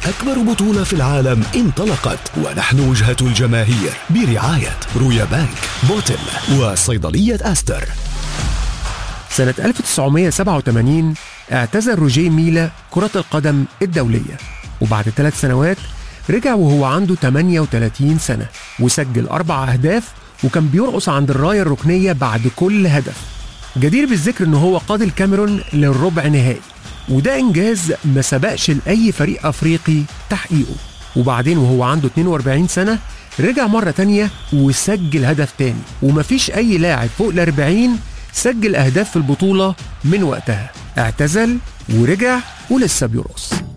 أكبر بطولة في العالم انطلقت ونحن وجهة الجماهير برعاية رويا بانك بوتل وصيدلية أستر سنة 1987 اعتزل روجيه ميلا كرة القدم الدولية وبعد ثلاث سنوات رجع وهو عنده 38 سنة وسجل أربع أهداف وكان بيرقص عند الراية الركنية بعد كل هدف جدير بالذكر ان هو قاد الكاميرون للربع نهائي وده انجاز ما سبقش لاي فريق افريقي تحقيقه وبعدين وهو عنده 42 سنه رجع مرة تانية وسجل هدف تاني ومفيش أي لاعب فوق ال 40 سجل أهداف في البطولة من وقتها اعتزل ورجع ولسه بيرقص